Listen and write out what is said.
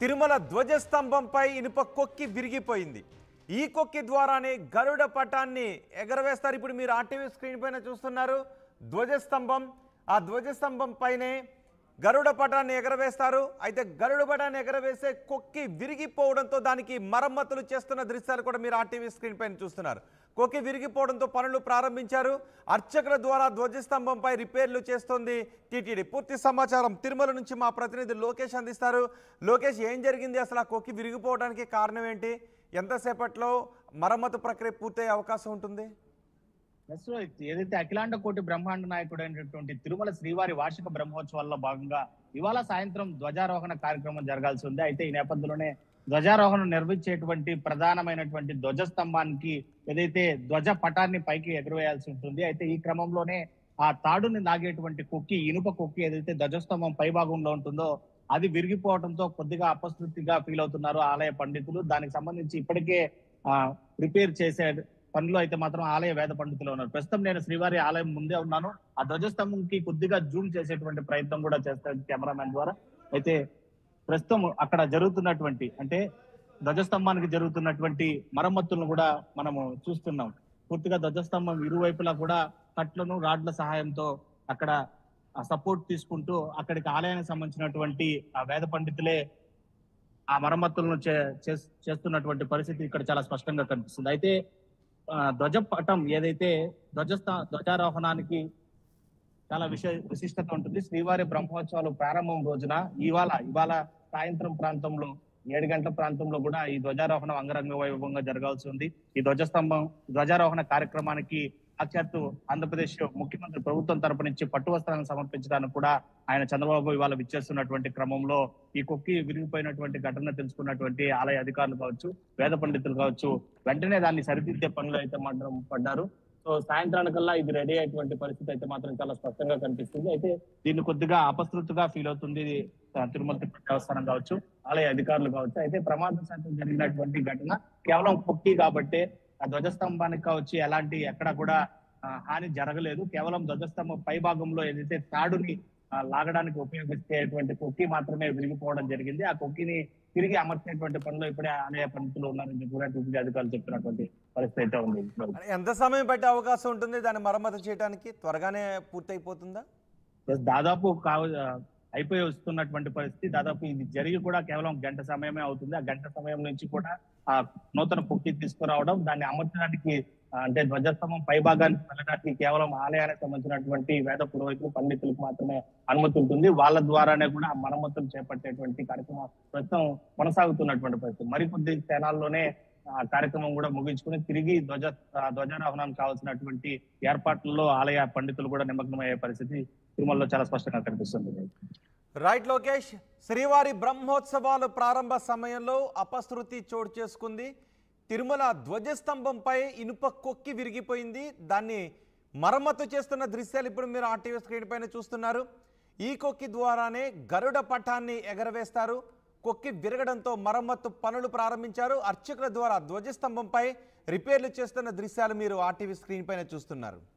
తిరుమల ధ్వజస్తంభంపై ఇనుప కొక్కి విరిగిపోయింది ఈ కొక్కి ద్వారానే గరుడ పటాన్ని ఎగరవేస్తారు ఇప్పుడు మీరు ఆర్టీవీ స్క్రీన్ పైన చూస్తున్నారు ధ్వజస్తంభం ఆ ధ్వజస్తంభం పైనే గరుడ పటాన్ని ఎగరవేస్తారు అయితే గరుడ పటాన్ని ఎగరవేసే కొక్కి విరిగిపోవడంతో దానికి మరమ్మతులు చేస్తున్న దృశ్యాలు కూడా మీరు ఆర్టీవీ స్క్రీన్ పైన చూస్తున్నారు కొక్కి విరిగిపోవడంతో పనులు ప్రారంభించారు అర్చకుల ద్వారా ధ్వజస్తంభంపై రిపేర్లు చేస్తోంది టీటీడీ పూర్తి సమాచారం తిరుమల నుంచి మా ప్రతినిధి లోకేష్ అందిస్తారు లోకేష్ ఏం జరిగింది అసలు ఆ కొక్కి విరిగిపోవడానికి కారణం ఏంటి ఎంతసేపట్లో మరమ్మతు ప్రక్రియ పూర్తయ్యే అవకాశం ఉంటుంది ఎస్ రోహిత్ ఏదైతే అఖిలాండ కోటి బ్రహ్మాండ నాయకుడు అయినటువంటి తిరుమల శ్రీవారి వార్షిక బ్రహ్మోత్సవాల్లో భాగంగా ఇవాళ సాయంత్రం ధ్వజారోహణ కార్యక్రమం జరగాల్సి ఉంది అయితే ఈ నేపథ్యంలోనే ధ్వజారోహణం నిర్వహించేటువంటి ప్రధానమైనటువంటి ధ్వజస్తంభానికి ఏదైతే ధ్వజ పటాన్ని పైకి ఎగురవేయాల్సి ఉంటుంది అయితే ఈ క్రమంలోనే ఆ తాడుని లాగేటువంటి కుక్కి ఇనుప కుక్కి ఏదైతే ధ్వజస్తంభం పై భాగంలో ఉంటుందో అది విరిగిపోవడంతో కొద్దిగా అపశృతిగా ఫీల్ అవుతున్నారు ఆలయ పండితులు దానికి సంబంధించి ఇప్పటికే ఆ రిపేర్ చేసే పనిలో అయితే మాత్రం ఆలయ వేద పండితులు ఉన్నారు ప్రస్తుతం నేను శ్రీవారి ఆలయం ముందే ఉన్నాను ఆ ధ్వజస్తంభంకి కొద్దిగా జూమ్ చేసేటువంటి ప్రయత్నం కూడా చేస్తాను కెమెరామెన్ ద్వారా అయితే ప్రస్తుతం అక్కడ జరుగుతున్నటువంటి అంటే ధ్వజస్తంభానికి జరుగుతున్నటువంటి మరమ్మతులను కూడా మనము చూస్తున్నాం పూర్తిగా ధ్వజస్తంభం ఇరువైపులా కూడా కట్లను రాడ్ల సహాయంతో అక్కడ సపోర్ట్ తీసుకుంటూ అక్కడికి ఆలయానికి సంబంధించినటువంటి ఆ వేద పండితులే ఆ మరమ్మతులను చే- చేస్- చేస్తున్నటువంటి పరిస్థితి ఇక్కడ చాలా స్పష్టంగా కనిపిస్తుంది అయితే ఆ, ధ్వజ పటం ఏదైతే ధ్వజస్థ ధ్వజారోహణానికి చాలా విశే విశిష్టత ఉంటుంది శ్రీవారి బ్రహ్మోత్సవాలు ప్రారంభం రోజున ఇవాళ ఇవాళ సాయంత్రం ప్రాంతంలో ఏడు గంటల ప్రాంతంలో కూడా ఈ ధ్వజారోహణం అంగరంగ వైభవంగా జరగాల్సి ఉంది ఈ ధ్వజస్తంభం ధ్వజారోహణ కార్యక్రమానికి సాక్షాత్తు ఆంధ్రప్రదేశ్ ముఖ్యమంత్రి ప్రభుత్వం తరపు నుంచి పట్టు వస్త్రాలను సమర్పించడానికి కూడా ఆయన చంద్రబాబు ఇవాళ విచ్చేస్తున్నటువంటి క్రమంలో ఈ కుక్కి విరిగిపోయినటువంటి ఘటన తెలుసుకున్నటువంటి ఆలయ అధికారులు కావచ్చు వేద పండితులు కావచ్చు వెంటనే దాన్ని సరిదిద్దే పనులు అయితే మాత్రం పడ్డారు సో సాయంత్రానికల్లా ఇది రెడీ అయ్యేటువంటి పరిస్థితి అయితే మాత్రం చాలా స్పష్టంగా కనిపిస్తుంది అయితే దీన్ని కొద్దిగా అపశృతిగా ఫీల్ అవుతుంది ఇది, ఆ, తిరుమల తిరుపతి దేవస్థానం కావచ్చు ఆలయ అధికారులు కావచ్చు అయితే ప్రమాదశాతం జరిగినటువంటి ఘటన కేవలం కుక్కి కాబట్టి ఆ ధ్వజస్తంభానికి కావచ్చు ఎలాంటి ఎక్కడ కూడా ఆ, హాని జరగలేదు కేవలం ధ్వజస్తంభం పై భాగంలో ఏదైతే తాడుని ఆ, లాగడానికి ఉపయోగించేటువంటి కుక్కి మాత్రమే విరిగిపోవడం జరిగింది ఆ కుక్కిని తిరిగి అమర్చేటువంటి పనిలో ఇప్పుడే ఆలయ పండితులు ఉన్నారని చెప్పి కూడా టీటీడీ అధికారులు చెప్పినటువంటి పరిస్థితి అయితే ఉంది ఎంత సమయం పట్టే అవకాశం ఉంటుంది దాన్ని మరమ్మతు చేయడానికి త్వరగానే పూర్తయిపోతుందా ప్లస్ దాదాపు కావ అయిపోయి వస్తున్నటువంటి పరిస్థితి దాదాపు ఇది జరిగి కూడా కేవలం గంట సమయమే అవుతుంది ఆ గంట సమయం నుంచి కూడా ఆ నూతన కుక్కి తీసుకురావడం దాన్ని అమర్చడానికి ఆ, అంటే ధ్వజస్తంభం పై భాగానికి వెళ్ళడానికి కేవలం ఆలయానికి సంబంధించినటువంటి వేద పురోహితులు పండితులకు మాత్రమే అనుమతి ఉంటుంది వాళ్ళ ద్వారానే కూడా ఆ మరమ్మతులు చేపట్టేటువంటి కార్యక్రమం ప్రస్తుతం కొనసాగుతున్నటువంటి పరిస్థితి మరికొద్ది క్షణాల్లోనే ఆ కార్యక్రమం కూడా ముగించుకుని తిరిగి ధ్వజ ఆ, ధ్వజారోహణానికి కావాల్సినటువంటి ఏర్పాట్లలో ఆలయ పండితులు కూడా నిమగ్నమయ్యే పరిస్థితి తిరుమలలో చాలా స్పష్టంగా కనిపిస్తుంది రైట్ లోకేష్ శ్రీవారి బ్రహ్మోత్సవాలు ప్రారంభ సమయంలో అపశృతి చోటు చేసుకుంది తిరుమల ధ్వజస్తంభంపై ఇనుప కొక్కి విరిగిపోయింది దాన్ని మరమ్మతు చేస్తున్న దృశ్యాలు ఇప్పుడు మీరు ఆర్టీవీ స్క్రీన్ పైన చూస్తున్నారు ఈ కొక్కి ద్వారానే గరుడ పటాన్ని ఎగరవేస్తారు కొక్కి విరగడంతో మరమ్మతు పనులు ప్రారంభించారు అర్చకుల ద్వారా ధ్వజస్తంభంపై రిపేర్లు చేస్తున్న దృశ్యాలు మీరు ఆర్టీవీ స్క్రీన్ పైన చూస్తున్నారు